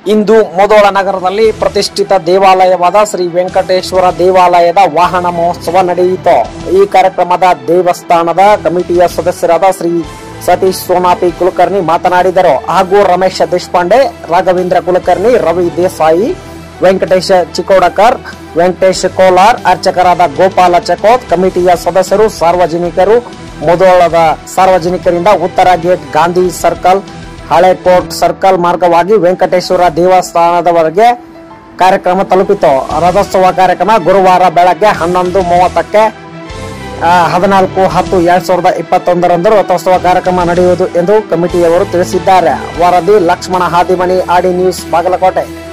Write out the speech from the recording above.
ಇಂದು ಮೊದಲ ನಗರದಲ್ಲಿ ಪ್ರತಿಷ್ಠಿತ ದೇವಾಲಯವಾದ ಶ್ರೀ ವೆಂಕಟೇಶ್ವರ ದೇವಾಲಯದ ವಾಹನ ಮಹೋತ್ಸವ ನಡೆಯಿತು ಈ ಕಾರ್ಯಕ್ರಮದ ದೇವಸ್ಥಾನದ ಕಮಿಟಿಯ ಸದಸ್ಯರಾದ ಶ್ರೀ ಸತೀಶ್ ಸೋನಾಪಿ ಕುಲಕರ್ಣಿ ಮಾತನಾಡಿದರು ಹಾಗೂ ರಮೇಶ್ ದೇಶಪಾಂಡೆ ರಾಘವೇಂದ್ರ ಕುಲಕರ್ಣಿ ರವಿ ದೇಸಾಯಿ ವೆಂಕಟೇಶ ಚಿಕೋಡಕರ್ ವೆಂಕಟೇಶ್ ಕೋಲಾರ್ ಅರ್ಚಕರಾದ ಗೋಪಾಲ ಚಕೋತ್ ಕಮಿಟಿಯ ಸದಸ್ಯರು ಸಾರ್ವಜನಿಕರು ಮೊದಲದ ಸಾರ್ವಜನಿಕರಿಂದ ಉತ್ತರ ಗೇಟ್ ಗಾಂಧಿ ಸರ್ಕಲ್ ಹಳೆ ಕೋರ್ಟ್ ಸರ್ಕಲ್ ಮಾರ್ಗವಾಗಿ ವೆಂಕಟೇಶ್ವರ ದೇವಸ್ಥಾನದವರೆಗೆ ಕಾರ್ಯಕ್ರಮ ತಲುಪಿತು ರಥೋತ್ಸವ ಕಾರ್ಯಕ್ರಮ ಗುರುವಾರ ಬೆಳಗ್ಗೆ ಹನ್ನೊಂದು ಮೂವತ್ತಕ್ಕೆ ಆ, ಹದಿನಾಲ್ಕು ಹತ್ತು ಎರಡ್ ಸಾವಿರದ ಇಪ್ಪತ್ತೊಂದರಂದು ರಥೋತ್ಸವ ಕಾರ್ಯಕ್ರಮ ನಡೆಯುವುದು ಎಂದು ಕಮಿಟಿಯವರು ತಿಳಿಸಿದ್ದಾರೆ ವರದಿ ಲಕ್ಷ್ಮಣ ಹಾದಿಮನಿ ಆಡಿ ನ್ಯೂಸ್ ಬಾಗಲಕೋಟೆ